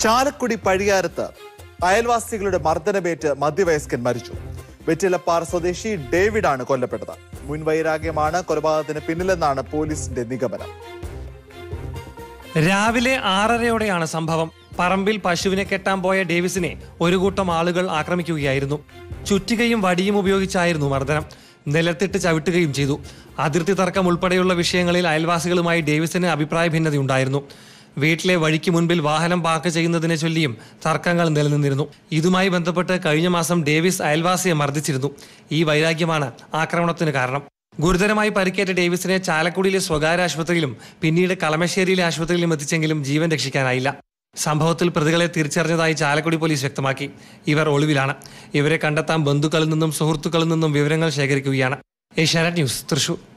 ചാലക്കുടി പഴിയാരത്ത് അയൽവാസികളുടെ മർദ്ദനമേറ്റ് മധ്യവയസ്കൻ മരിച്ചു വെറ്റിലപ്പാറ സ്വദേശി ഡേവിഡാണ് കൊല്ലപ്പെട്ടത് മുൻവൈരാഗ്യമാണ് കൊലപാതകത്തിന് പിന്നിലെന്നാണ് പോലീസിന്റെ നിഗമനം രാവിലെ ആറരയോടെയാണ് സംഭവം പറമ്പിൽ പശുവിനെ കെട്ടാൻ പോയ ഡേവിസിനെ ഒരു കൂട്ടം ആളുകൾ ആക്രമിക്കുകയായിരുന്നു ചുറ്റികയും വടിയും ഉപയോഗിച്ചായിരുന്നു മർദ്ദനം നിലത്തിട്ട് ചവിട്ടുകയും ചെയ്തു അതിർത്തി തർക്കം ഉൾപ്പെടെയുള്ള വിഷയങ്ങളിൽ അയൽവാസികളുമായി ഡേവിസിന് അഭിപ്രായ ഭിന്നതയുണ്ടായിരുന്നു വീട്ടിലെ വഴിക്ക് മുൻപിൽ വാഹനം പാർക്ക് ചെയ്യുന്നതിനെ ചൊല്ലിയും തർക്കങ്ങൾ നിലനിന്നിരുന്നു ഇതുമായി ബന്ധപ്പെട്ട് കഴിഞ്ഞ മാസം ഡേവിസ് അയൽവാസിയെ മർദ്ദിച്ചിരുന്നു ഈ വൈരാഗ്യമാണ് ആക്രമണത്തിന് കാരണം ഗുരുതരമായി പരിക്കേറ്റ ഡേവിസിനെ ചാലക്കുടിയിലെ സ്വകാര്യ ആശുപത്രിയിലും പിന്നീട് കളമശ്ശേരിയിലെ ആശുപത്രിയിലും എത്തിച്ചെങ്കിലും ജീവൻ രക്ഷിക്കാനായില്ല സംഭവത്തിൽ പ്രതികളെ തിരിച്ചറിഞ്ഞതായി ചാലക്കുടി പോലീസ് വ്യക്തമാക്കി ഇവർ ഒളിവിലാണ് ഇവരെ കണ്ടെത്താൻ ബന്ധുക്കളിൽ നിന്നും സുഹൃത്തുക്കളിൽ നിന്നും വിവരങ്ങൾ ശേഖരിക്കുകയാണ് ഏഷ്യാനെറ്റ് ന്യൂസ് തൃശൂർ